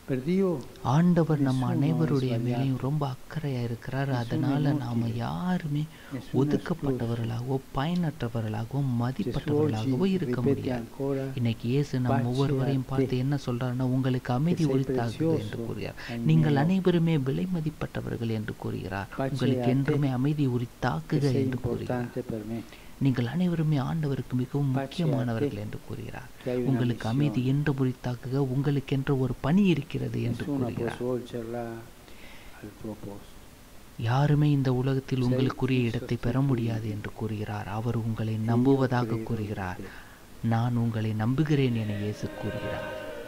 per Dio ஆண்டவர் நம்ம nessuno è அனைவருடைய sbagliato. மேலேயும் ரொம்ப அக்கறையா இருக்கிறார் Nessuno அதனால è நாம inutile. யாருமே Nessuno è ஒதுக்கப்பட்டவர்களாகவோ பயனற்றவர்களாகவோ மதிப்பற்றவர்களாகவோ Gesù oggi இருக்க ripete முடியாது ancora இன்னைக்கு இயேசு நம் "Pace ஒவ்வொருவரையும் a பார்த்து te, என்ன சொல்றாருன்னா உங்களுக்கு அமைதி sei உரித்தாகுது என்று precioso கூறுகிறார் ai நீங்கள் miei அனைவருமே விலை மதிப்பட்டவர்கள் என்று கூறுகிறார் Pace உங்களுக்கு a te, என்றுமே அமைதி che உரித்தாக்குக sei என்று கூறுகிறார் importante per me. நீங்கள் அனைவருமே ஆண்டவருக்கு மிகவும் Pace a முக்கியமானவர்கள் te, என்று கூறுகிறார் che hai una உங்களுக்கு அமைதி missione. என்று உரித்தாக்குக உங்களுக்கென்று ஒரு பணி இருக்கிறது என்று Nessuno può கூறுகிறார் svolgerla al tuo posto. யாருமே இந்த உலகத்தில் Sei உங்களுக்குரிய இடத்தை பெற insostituibile. முடியாது என்று கூறுகிறார் அவர் உங்களை E io நம்புவதாக credo in கூறுகிறார் te. நான் உங்களை நம்புகிறேன் என இயேசு கூறுகிறார்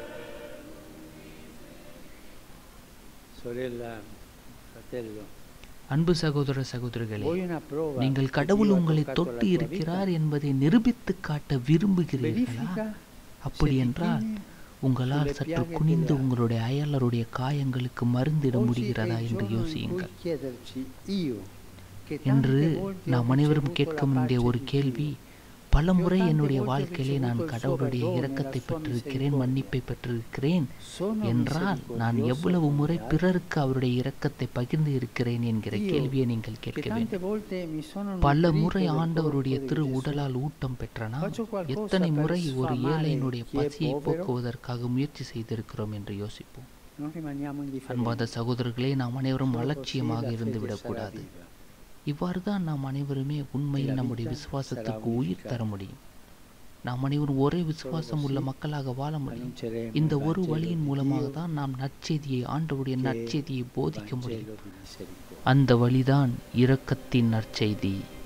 Sorella, fratello, அன்பு சகோதர சகோதரிகளே vuoi una prova நீங்கள் che கடவுள் Dio ha உங்களை toccato la தொட்டு tua இருக்கிறார் vita? என்பதை நிரூபித்து காட்ட விரும்புகிறீர்களா Verifica அப்படி se ti என்றால் chini உங்களால் sulle சற்று piaghe குனிந்து delle உங்களுடைய அயலருடைய காயங்களுக்கு மருந்திட Oggi è முடிகிறதா il என்று giorno in யோசியுங்கள் cui chiederci io, che என்று tante volte ho நாம் அனைவரும் ricevuto கேட்க la வேண்டிய pace ஒரு di கேள்வி Dio. பல முறை tante என்னுடைய volte ho வாழ்க்கையிலே நான் ricevuto il suo கடவுளுடைய perdone, இரக்கத்தை la sua பெற்றிருக்கிறேன் misericordia. மன்னிப்பை பெற்றிருக்கிறேன் Sono என்றால் நான் misericordioso எவ்வளவு con முறை gli altri? பிறருக்கு அவருடைய இரக்கத்தை பகிர்ந்து இருக்கிறேன் என்கிற Io, கேள்வியை நீங்கள் che கேட்க tante வேண்டும் volte mi sono பல nutrito முறை del ஆண்டவருடைய corpo di திரு Gesù. உடலால் ஊட்டம் பெற்றனா Faccio qualcosa எத்தனை per முறை ஒரு sfamare ஏழையினுடைய chi è பசியை povero? போக்குவதற்காக முயற்சி செய்திருக்கிறோம் என்று யோசிப்போம் Non rimaniamo அன்பாத indifferenti. சகோதரர்களே நாம் அனைவரும் Solo così அலட்சியமாக la இருந்து fede sarà விடக்கூடாது viva. இவ்வாறு தான் நாம் அனைவருமே உண்மையில் la நம்முடைய vita விசுவாசத்திற்கு sarà உயிர் தர unificata. முடியும் நாம் அனைவரும் ஒரே விசுவாசம் உள்ள così மக்களாக வாழ முடியும் Annunceremo இந்த il ஒரு Vangelo வழியின் di மூலமாக Dio, தான் நாம் நற்செய்தியை ஆண்டவருடைய che è நற்செய்தியை போதிக்க முடியும் Vangelo di misericordia. அந்த வழிதான் இரக்கத்தின் நற்செய்தி